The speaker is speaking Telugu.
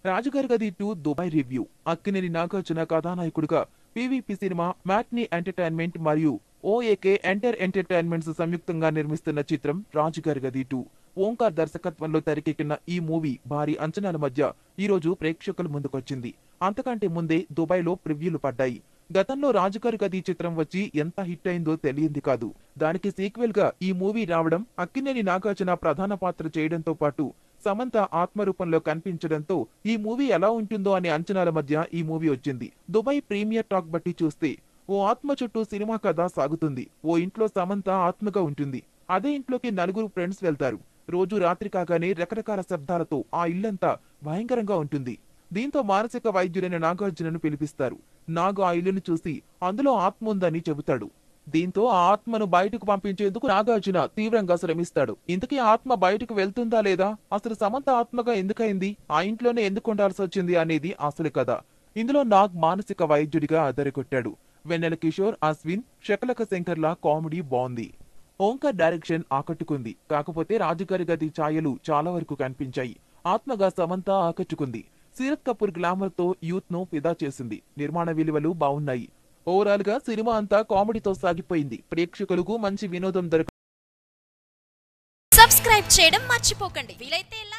రాజుగారి Gadhi two Dubai review Akkineni Nagarjuna కథానాయకుడిగా పీవీపీ సినిమా మ్యాట్నీ ఎంటర్టైన్మెంట్ మరియు ఓఏకే ఎంటర్ ఎంటర్టైన్మెంట్స్ సంయుక్తంగా నిర్మిస్తున్న చిత్రం రాజుగారి గది టూ ఓంకార్ దర్శకత్వంలో తెరకెక్కిన ఈ మూవీ భారీ అంచనాల మధ్య ఈ రోజు ప్రేక్షకుల ముందుకొచ్చింది అంతకంటే ముందే దుబాయ్లో ప్రివ్యూలు పడ్డాయి గతంలో రాజుగారి గది చిత్రం వచ్చి ఎంత హిట్ అయిందో తెలియంది కాదు దానికి సీక్వెల్ గా ఈ మూవీ రావడం అక్కినేని నాగార్జున ప్రధాన పాత్ర చేయడంతో పాటు సమంత ఆత్మరూపంలో కనిపించడంతో ఈ మూవీ ఎలా ఉంటుందో అనే అంచనాల మధ్య ఈ మూవీ వచ్చింది దుబాయ్ ప్రీమియర్ టాక్ బట్టి చూస్తే ఓ ఆత్మ చుట్టూ సినిమా కథ సాగుతుంది ఓ ఇంట్లో సమంత ఆత్మగా ఉంటుంది అదే ఇంట్లోకి నలుగురు ఫ్రెండ్స్ వెళ్తారు రోజు రాత్రి కాగానే రకరకాల శబ్దాలతో ఆ ఇల్లంతా భయంకరంగా ఉంటుంది దీంతో మానసిక వైద్యుడైన నాగార్జునను పిలిపిస్తారు నాగు ఆ ఇల్లును చూసి అందులో ఆత్మ ఉందని చెబుతాడు దీంతో ఆ ఆత్మను బయటకు పంపించేందుకు నాగార్జున తీవ్రంగా శ్రమిస్తాడు ఇంతకీ ఆ ఆత్మ బయటకు వెళ్తుందా లేదా అసలు సమంత ఆత్మగా ఎందుకైంది ఆ ఇంట్లోనే ఎందుకు ఉండాల్సి వచ్చింది అనేది అసలు కథ ఇందులో నాగ్ మానసిక వైద్యుడిగా అదరగొట్టాడు వెన్నెల కిషోర్ అశ్విన్ శకలక శంకర్ల కామెడీ బాగుంది ఓంకార్ డైరెక్షన్ ఆకట్టుకుంది కాకపోతే రాజుగారి గది ఛాయలు చాలా వరకు కనిపించాయి ఆత్మగా సమంత ఆకట్టుకుంది సీరత్ కపూర్ గ్లామర్ తో యూత్ ను ఫిదా చేసింది నిర్మాణ విలువలు బాగున్నాయి ఓవరాల్ గా సినిమా అంతా కామెడీతో సాగిపోయింది ప్రేక్షకులకు మంచి వినోదం దొరక సబ్స్క్రైబ్ చేయడం మర్చిపోకండి వీలైతే